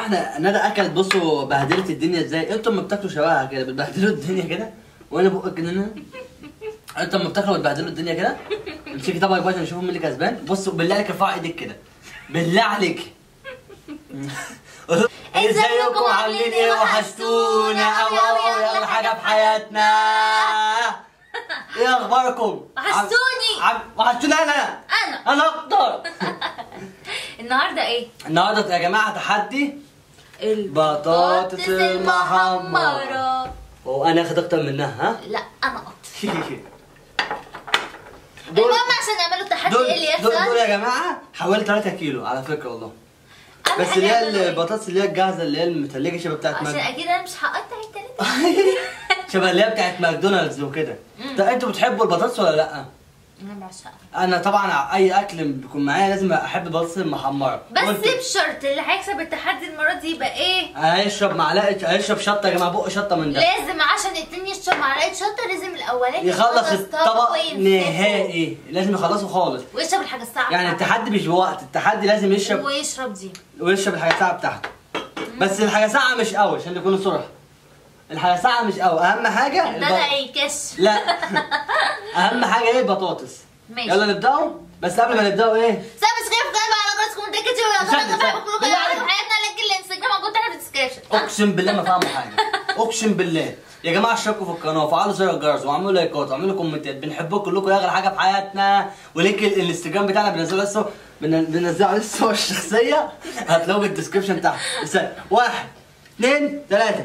احنا ندى اكلت بصوا بهدلت الدنيا ازاي انتوا لما بتاكلوا شبهها كده بتبهدلوا الدنيا كده وانا بقك كده انا انتوا لما بتاكلوا بتبهدلوا الدنيا كده امسكي طبق بقى نشوف مين اللي كسبان بصوا بالله عليك ارفعي ايدك كده بالله عليك ازيكم عاملين ايه وحشتونا قوي قوي قوي اغلى حاجه في حياتنا ايه اخباركم وحشتوني. عم- وحشتونا انا انا انا اكتر النهارده ايه النهارده يا جماعه تحدي البطاطس المحمرة. وانا اخد اكتر منها ها لا انا اكتر دول المهم عشان نعملوا التحدي دول ايه اللي دول, دول يحصل يا جماعه حوالي 3 كيلو على فكره والله أهم بس حاجة اللي هي يعملوا إيه؟ البطاطس اللي هي الجاهزه اللي هي المتلجه شبه بتاعت عشان ماك اكيد انا مش هقطع التلاته شبه اللي هي بتاعت ماكدونالدز وكده طب انتوا بتحبوا البطاطس ولا لا؟ انا بعشقها انا طبعا اي اكل بيكون معايا لازم احب البطاطس المحمره بس وانتوا؟ بشرط اللي هيكسب التحدي المره دي يبقى ايه هيشرب معلقه هيشرب شطه يا جماعه بق شطه من ده لازم عشان التاني يشرب معلقه شطه لازم الاولاني يخلص الطبق وينسفه. نهائي لازم يخلصه خالص ويشرب الحاجه الساعه يعني بتاعته. التحدي مش بوقت التحدي لازم يشرب ويشرب دي ويشرب الحاجه ساعه بتاعته بس الحاجه ساعه مش قوي عشان نكون صراحه الحاجه ساعه مش قوي اهم حاجه ده لا يكش لا اهم حاجه ايه البطاطس ماشي. يلا نبداوا بس قبل ما نبداوا ايه سبسكرايب في قناه على قناه كومنتات كتير ويلا استنى، طبعا استنى. بحبكم كلكم بالله يا عليك. في حياتنا لينك الانستجرام موجود تحت في الديسكربشن اقسم بالله ما فاهموا حاجه اقسم بالله يا جماعه اشتركوا في القناه وفعلوا زر الجرس واعملوا لايكات واعملوا كومنتات بنحبكم كلكم يا اغلى حاجه في حياتنا ولينك ال- الانستجرام بتاعنا بننزله لسه بن- بننزله عليه الصور الشخصيه هتلاقوه في الديسكربشن تحت استنى واحد اثنين ثلاثه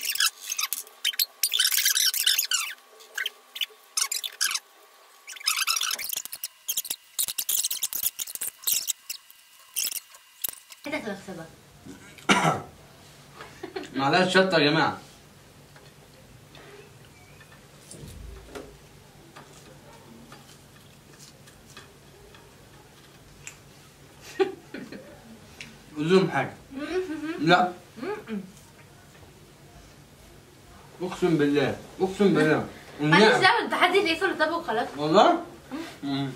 انت هتكسبها معلقه شطه يا جماعه قول لهم حاجه لا اقسم بالله اقسم بالله ماليش النعم. دعوه التحدي اللي يقفل الطبق وخلاص والله مم.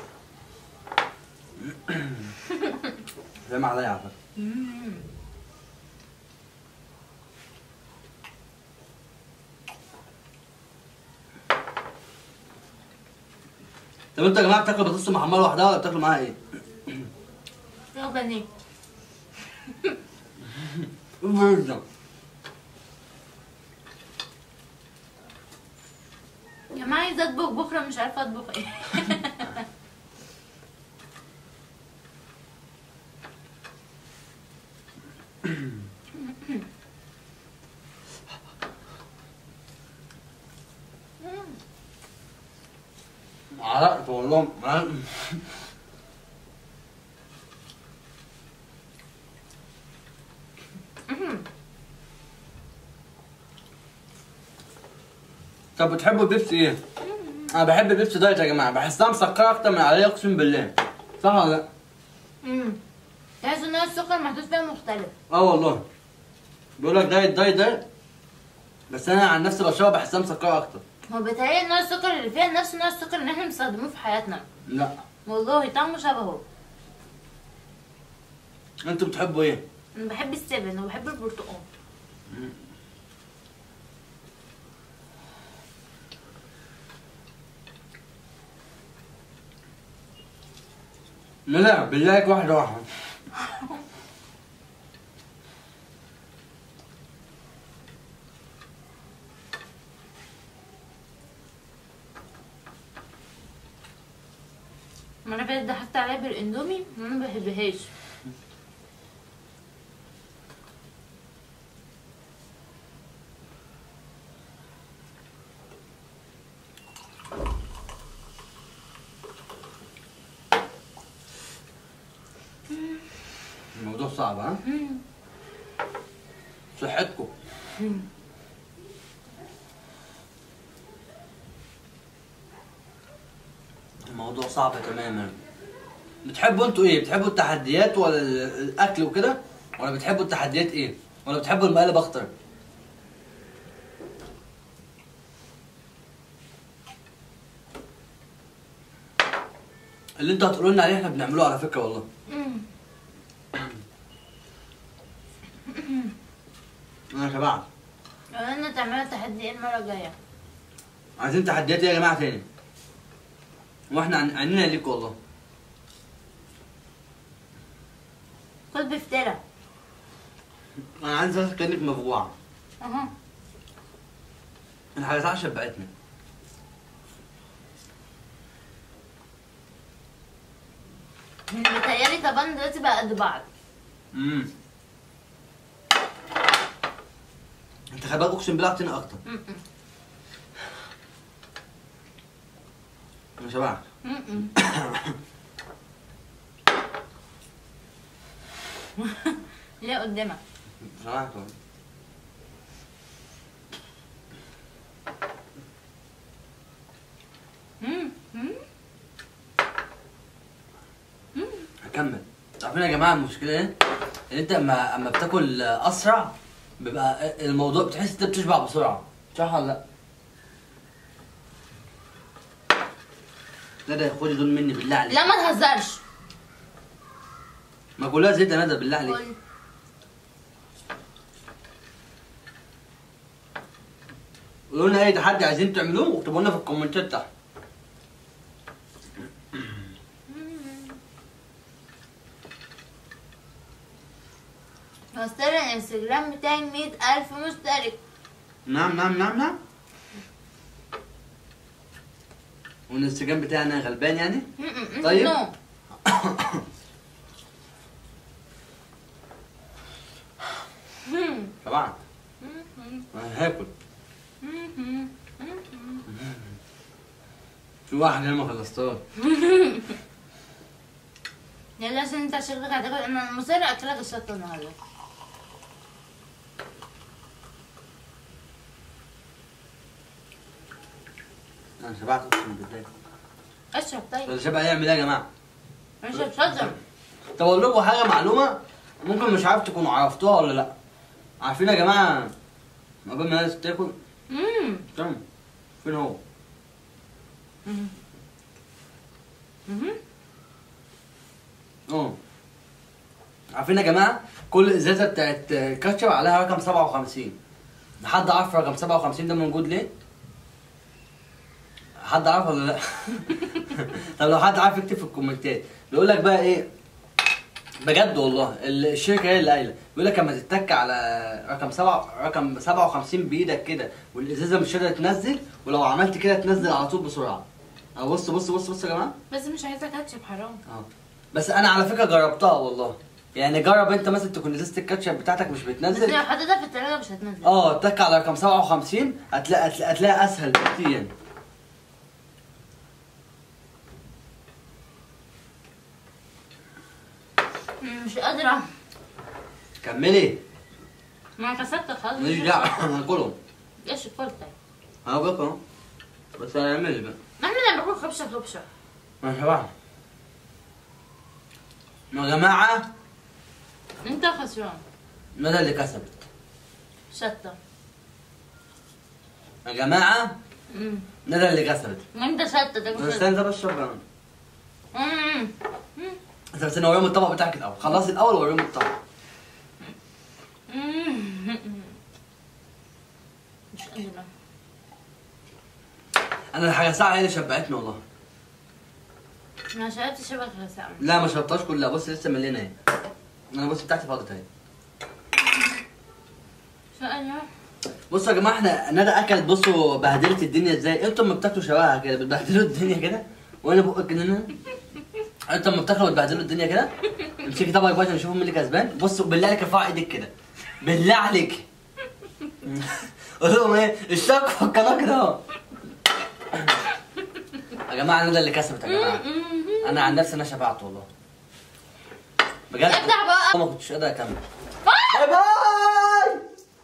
زي عليا على فكره طب انتوا يا جماعه بتاكلوا بطاطس محمره لوحدها ولا بتاكلوا معاها ايه؟ يا بني جدا يا جماعه عايزه اطبخ بكره مش عارفه اطبخ ايه عرقت والله عرقت. طب بتحبوا البيبسي ايه؟ انا بحب البيبسي دايت يا جماعه بحسها مسكره اكتر من عليا اقسم بالله صح ولا لا؟ امم تحس ان هو السكر محطوط فيها مختلف اه والله بيقول لك دايت دايت دايت بس انا عن نفسي بشربها بحسها مسكره اكتر هو بيتهيألي نوع السكر اللي فيها نفس نوع السكر اللي احنا بنستخدموه في حياتنا لا والله طعمه شبهه انتوا بتحبوا ايه؟ انا بحب السيفن وبحب البرتقال لا لا بالله عليك واحده واحده ما انا فاتت ضحكت عليها بالاندومي وانا ما بحبهاش الموضوع صعب ها؟ صحتكم الموضوع صعب تماما بتحبوا انتوا ايه؟ بتحبوا التحديات ولا ال- الاكل وكده؟ ولا بتحبوا التحديات ايه؟ ولا بتحبوا المقالب اكتر؟ اللي انتوا هتقولوا لنا عليه احنا بنعمله على فكره والله مم. انا شبعت قلنا تعملوا تحدي ايه المره الجايه عايزين تحديات إيه يا جماعه تاني واحنا عن- عنينا ليك والله كل بفترة انا عايز بس كانك مفجوعه اها الحاجات عشان شبعتني متهيألي طبعا دلوقتي بقى قد بعض امم انت خلي بالك اقسم بالله اعطيني اكتر م-م. انا شبعت م-م. ليه قدامك شبعت والله. م- م. هكمل عارفين يا جماعه المشكله ايه؟ ان انت اما اما بتاكل اسرع بيبقى الموضوع بتحس انت بتشبع بسرعه صح ولا لا؟ ندى خدي دول مني بالله عليك لا ما تهزرش ما كلها زيت يا ندى بالله عليك قول. قولوا لنا اي تحدي عايزين تعملوه واكتبوا لنا في الكومنتات تحت وصل الانستجرام بتاعي مية ألف مشترك نعم نعم نعم نعم والانستجرام بتاعنا غلبان يعني م-م. طيب. نو طبعا انا هاكل في واحد هنا ما خلصتهاش يلا عشان انت شكلك هتاكل انا مصر اكلك الشطه النهارده انا شبعت اقسم بالله اشرب طيب اللي شبع يعمل ايه يا جماعه؟ اشرب شطه طب اقول لكم حاجه معلومه ممكن مش عارف تكونوا عرفتوها ولا لا عارفين يا جماعه قبل ما الناس تاكل امم تمام فين هو؟ اه عارفين يا جماعه كل ازازه بتاعت كاتشب عليها رقم 57 حد عارف رقم 57 ده موجود ليه؟ حد عارف ولا لا؟ طب لو حد عارف يكتب في الكومنتات بيقول لك بقى ايه بجد والله الشركه هي اللي قايله بيقول لك لما تتك على رقم سبعة رقم 57 بايدك كده والازازه مش قادره تنزل ولو عملت كده تنزل على طول بسرعه اه بص بص بص بص يا جماعه بس مش عايزه كاتشب حرام اه بس انا على فكره جربتها والله يعني جرب انت مثلا تكون ازازه الكاتشب بتاعتك مش بس بتنزل لو حطيتها في التلاجة مش هتنزل اه تك على رقم 57 هتلاقي هتلاقي, هتلاقي اسهل بكتير يعني مم، مش قادره كملي ما كسبت خلاص ماليش دعوه هاكلهم ايش الفل طيب هاكل اهو بس هنعمل بقى ما احنا اللي بناكل خبشه خبشه ما شبعت يا جماعه انت خسران ندى اللي كسبت شطه يا جماعه امم ندى اللي كسبت انت شطه ده بس مش استنى بس شرب انا امم انت بس وريهم الطبق بتاعك الاول خلصي الاول ووريهم الطبق مش قادره انا الحاجه ساعه هي اللي شبعتني والله ما شربت شبك غسام لا ما شربتهاش كلها بص لسه مليانه اهي انا بص بتاعتي فاضت اهي شو انا بصوا يا جماعه احنا ندى اكلت بصوا بهدلت الدنيا ازاي انتوا لما بتاكلوا شبهها كده بتبهدلوا الدنيا كده وانا بقك كده انا انتوا لما بتاكلوا بتبهدلوا الدنيا كده امسكي طبقك بقى عشان نشوف مين اللي كسبان بصوا بالله عليك ارفعي ايدك كده بالله عليك قول لهم ايه اشتركوا في القناه كده اهو يا جماعه ندى اللي كسبت يا جماعه انا عن نفسي انا شبعت والله بجد افتح بقى. ما كنتش قادر اكمل باي باي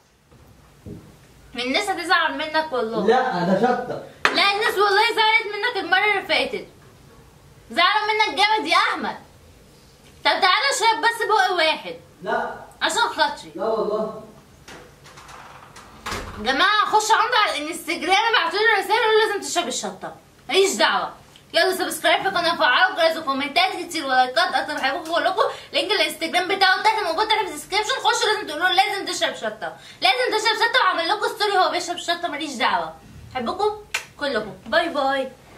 الناس هتزعل منك والله لا ده شطه لا الناس والله زعلت منك المرة اللي فاتت زعلوا منك جامد يا أحمد طب تعالى اشرب بس بق واحد لا عشان خاطري لا والله جماعة خش عنده على الانستجرام ابعتوا له رسالة قولوا لازم تشرب الشطة ماليش دعوة يلا سبسكرايب في القناه وفعلوا الجرس وكومنتات كتير ولايكات اكتر بحبكم كلكم لينك الانستجرام بتاعه تحت موجود تحت في الديسكربشن خشوا لازم تقولوا له لازم تشرب شطه لازم تشرب شطه وعمل لكم ستوري هو بيشرب شطه ماليش دعوه بحبكم كلكم باي باي